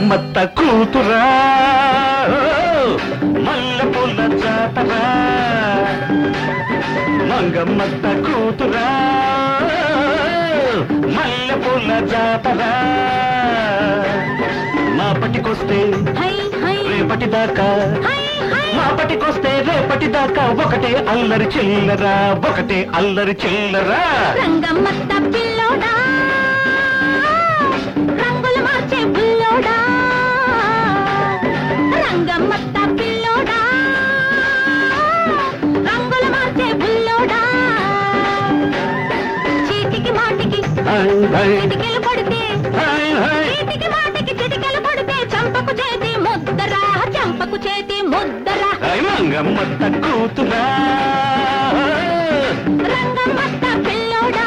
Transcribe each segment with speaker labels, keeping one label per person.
Speaker 1: మంగమ్మత్త కూతురా మల్లెపూల జాతరా మంగమ్మత్త కూతురా మల్లెపూల జాతరా మాపటికొస్తే
Speaker 2: హై హై
Speaker 1: రేపటి దాకా
Speaker 2: హై హై
Speaker 1: మాపటికొస్తే రేపటి దాకా ఒకటే అల్లరి చిల్లరా ఒకటే అల్లరి చిల్లరా
Speaker 2: రంగమ్మత్త పిల్లోడా రంగులు మార్చే బుల్లోడా రంగమ్మత్త పిల్లోడా రంగులు మార్చే బుల్లోడా చీటికి మాటికి
Speaker 1: హై, హై,
Speaker 2: చిటికెలు పడితే
Speaker 1: హై, హై.
Speaker 2: చీటికి మాటికి చిటికెలు పడితే చంపకు చేతి ముద్దరా చంపకు చేతి ముద్దరా
Speaker 1: హై, మంగమ్మత్త కూతురా
Speaker 2: రంగమ్మత్త పిల్లోడా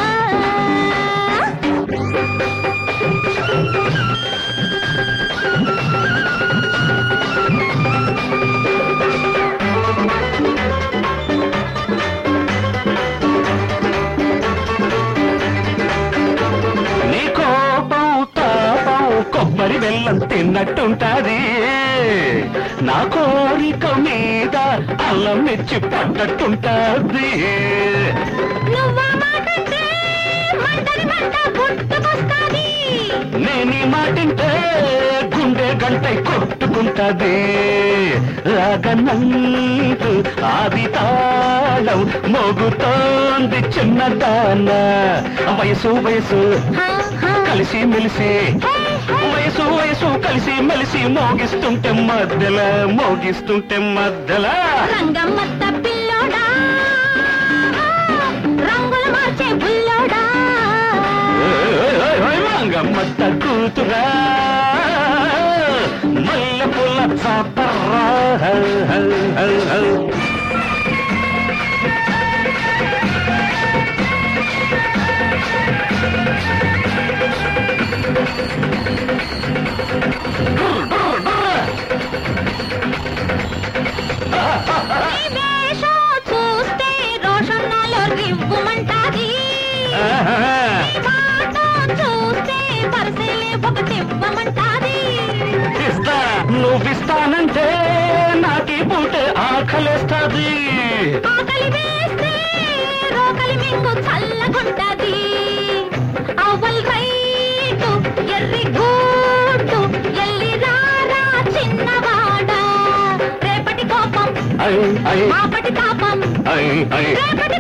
Speaker 1: నీ కోపం తాపం కొబ్బరి బెల్లం తిన్నట్టుంటాది నా కోరిక మీద అల్లం మెచ్చి పడ్డట్టుంటాది
Speaker 2: నువ్వా మాటంటే మంటని మంట పుట్టుకొస్తాది
Speaker 1: నేనీ మాటింటే గుండె గంటై కొట్టుకుంటది రాగనంటూ ఆది తాళం మోగుతోంది చిన్నదాన వయసు వయసు
Speaker 2: హా, హా.
Speaker 1: కలిసి మెలిసి
Speaker 2: హే, హే.
Speaker 1: వయసు వయసు కలిసి మెలిసి మోగిస్తుంటే మధ్యల మోగిస్తుంటే మధ్యల
Speaker 2: రంగమ్మత్త పిల్లోడా రంగులు మార్చే బుల్లోడా
Speaker 1: మంగమ్మత్త కూతురా మల్లె పుల్ల చాపర్రా హల్, హల్, హల్, హల్.
Speaker 2: నీ వేషం చూస్తే రోషన్ నాలో రివ్వుమంటాది
Speaker 1: ఆహా.
Speaker 2: నీ మాట చూస్తే పరిశీలే ఒకటివ్వమంటాది
Speaker 1: ఇస్తా నువ్విస్తానంటే నాకి పూట ఆకలేస్తాది
Speaker 2: ఆకలి వేస్తే రోకలి మింగు చల్లగుంటది అవ్వల్ రైటు ఎర్రి గూటు ఎల్లి రారా చిన్నవాడా రేపటి కోపం
Speaker 1: ఐ ఐ
Speaker 2: మాపటి తాపం
Speaker 1: ఐ ఐ
Speaker 2: రేపటి